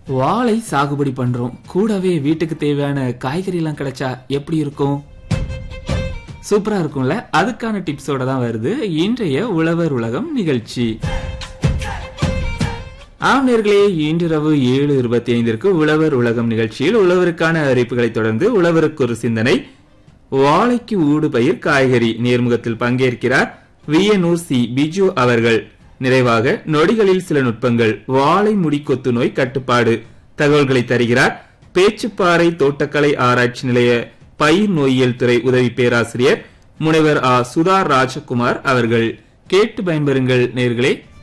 வாழை சாகுபடி பண்றோம் கூடவே வீட்டுக்கு தேவையான காய்கறி எல்லாம் கிடைச்சா எப்படி இருக்கும் சூப்பரா இருக்கும்ல அதுக்கான டிப்ஸோட தான் வருது இன்றைய உழவர் உலகம் நிகழ்ச்சி ஆம் நேர்களே இன்றிரவு ஏழு இருபத்தி ஐந்திற்கு உழவர் உலகம் நிகழ்ச்சியில் உழவருக்கான அறிவிப்புகளை தொடர்ந்து உழவருக்கு ஒரு சிந்தனை வாழைக்கு ஊடு பயிர் காய்கறி நேர்முகத்தில் பங்கேற்கிறார் வியனூர் சி பிஜு அவர்கள் நிறைவாக நொடிகளில் சில நுட்பங்கள் வாழை முடி கொத்து நோய் கட்டுப்பாடு தகவல்களை தருகிறார் பேச்சுப்பாறை தோட்டக்கலை ஆராய்ச்சி நிலைய பயிர் நோயியல் துறை உதவி பேராசிரியர் முனைவர் ஆ சுதா ராஜகுமார் அவர்கள் கேட்டு பயன்பெறுங்கள் நேர்களே